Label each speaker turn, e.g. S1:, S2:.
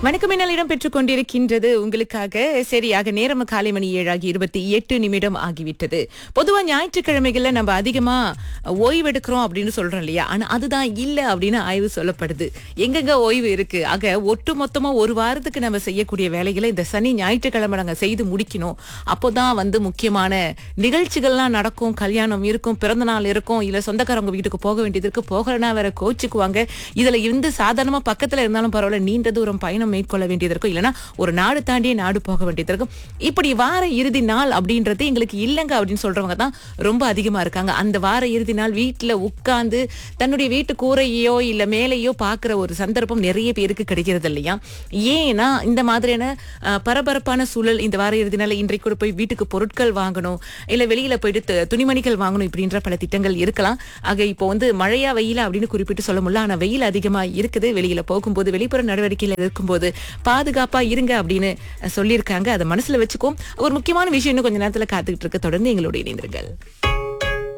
S1: வணக்கம் என்னாலிடம் பெற்றுக் கொண்டிருக்கின்றது உங்களுக்காக சரியாக நேரம் காலை மணி ஏழாகி இருபத்தி எட்டு நிமிடம் ஆகிவிட்டது பொதுவா ஞாயிற்றுக்கிழமைகள்ல நம்ம அதிகமா ஓய்வெடுக்கிறோம் அப்படின்னு சொல்றோம் இல்லையா ஆனா அதுதான் இல்ல அப்படின்னு ஆய்வு சொல்லப்படுது எங்கெங்க ஓய்வு இருக்கு ஆக ஒட்டு மொத்தமா ஒரு வாரத்துக்கு நம்ம செய்யக்கூடிய வேலைகளை இந்த சனி ஞாயிற்றுக்கிழமை நாங்க செய்து முடிக்கணும் அப்போதான் வந்து முக்கியமான நிகழ்ச்சிகள்லாம் நடக்கும் கல்யாணம் இருக்கும் பிறந்த நாள் இருக்கும் இல்ல சொந்தக்காரங்க வீட்டுக்கு போக வேண்டியது இருக்கு போகலன்னா வேற கோச்சுக்குவாங்க இதுல இருந்து சாதாரணமா பக்கத்துல இருந்தாலும் பரவாயில்ல நீண்ட தூரம் பயணம் மேற்கொள்ள வேண்டியது இருக்கும் இல்லைன்னா ஒரு நாடு தாண்டியே நாடு போக வேண்டியது இருக்கும் இப்படி வார இறுதி நாள் அப்படின்றது எங்களுக்கு இல்லைங்க அப்படின்னு சொல்றவங்க தான் ரொம்ப அதிகமா இருக்காங்க அந்த வார இறுதி நாள் வீட்டுல உட்கார்ந்து தன்னுடைய வீட்டு கூரையோ இல்ல மேலேயோ பாக்குற ஒரு சந்தர்ப்பம் நிறைய பேருக்கு கிடைக்கிறது இல்லையா ஏன்னா இந்த மாதிரியான அஹ், பரபரப்பான சூழல் இந்த வார இறுதி நாள் இன்றைக்கு கூட போய் வீட்டுக்கு பொருட்கள் வாங்கணும் இல்ல வெளியில போயிட்டு து- துணிமணிகள் வாங்கணும் இப்படின்ற பல திட்டங்கள் இருக்கலாம் ஆக இப்போ வந்து மழையா வெயிலா அப்படின்னு குறிப்பிட்டு சொல்ல முடியல ஆனா வெயில் அதிகமா இருக்குது வெளியில போகும்போது வெளிப்புற நடவடிக்கையில இருக்கும்போது பாதுகாப்பா இருங்க அப்படின்னு சொல்லியிருக்காங்க அதை மனசுல வச்சுக்கோம் ஒரு முக்கியமான விஷயம் இன்னும் கொஞ்ச நேரத்துல காத்துக்கிட்டு இருக்க தொடர்ந்து எங்களோட இணைந்திருங்கள்